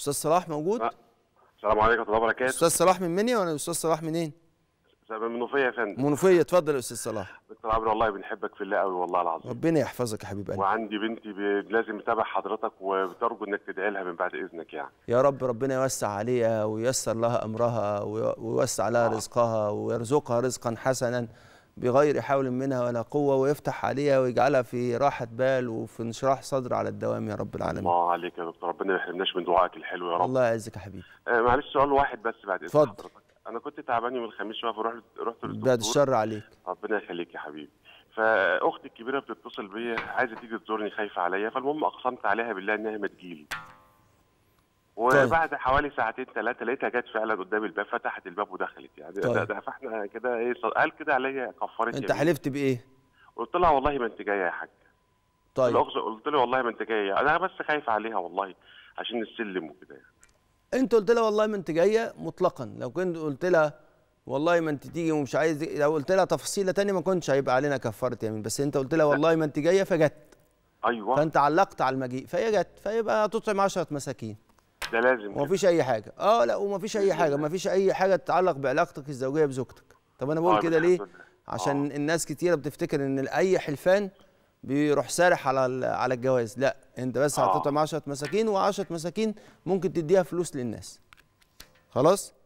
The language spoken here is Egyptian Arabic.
استاذ صلاح موجود أه. السلام عليكم ورحمه الله وبركاته استاذ صلاح من منيا ولا استاذ صلاح منين من المنوفيه يا فندم منوفيه اتفضل يا استاذ صلاح دكتور عمرو والله بنحبك في الله قوي والله العظيم ربنا يحفظك يا حبيب قلبي وعندي بنتي ب- لازم اتابع حضرتك وبترجو انك تدعي لها من بعد اذنك يعني يا رب ربنا يوسع عليها وييسر لها امرها وي- ويوسع لها رزقها ويرزقها رزقا حسنا بغير حول منها ولا قوه ويفتح عليها ويجعلها في راحه بال وفي انشراح صدر على الدوام يا رب العالمين الله عليك يا دكتور ربنا ما يحرمناش من دعائك الحلو يا رب الله يعزك يا حبيبي آه معلش سؤال واحد بس بعد اذن اتفضل. حضرتك انا كنت تعبان يوم الخميس شويه فرحت رحت للدكتور بعد الشر عليك ربنا يخليك يا حبيبي فاختي الكبيره بتتصل بيا عايزه تيجي تزورني خايفه عليا فالمهم اقسمت عليها بالله انها ما تجيلي وبعد حوالي ساعتين ثلاثه لقيتها جت فعلا قدام الباب فتحت الباب ودخلت يعني طيب. ده, ده فاحنا كده ايه ص- قال كده عليا كفاره انت يمين. حلفت بايه قلت لها والله ما انت جايه يا حاج طيب الأخت قلت له والله ما انت جايه انا بس خايف عليها والله عشان السلم وكده يعني. انت قلت لها والله ما انت جايه مطلقا لو كنت قلت لها والله ما انت تيجي ومش عايز لو قلت لها تفصيله تانية ما كنتش هيبقى علينا كفاره يمين بس انت قلت لها والله ما انت جايه فجت ايوه فانت علقت على المجيء فهي جت فيبقى هتطعم 10 مساكين ده لازم كده. ومفيش اي حاجه اه لا ومفيش اي حاجه مفيش اي حاجه تتعلق بعلاقتك الزوجيه بزوجتك طب انا بقول آه، كده ليه بالحمد لله. عشان الناس كتيره بتفتكر ان اي حلفان بيروح سارح على ال- على الجواز لا انت بس آه. هتطعم 10 مساكين و10 مساكين ممكن تديها فلوس للناس خلاص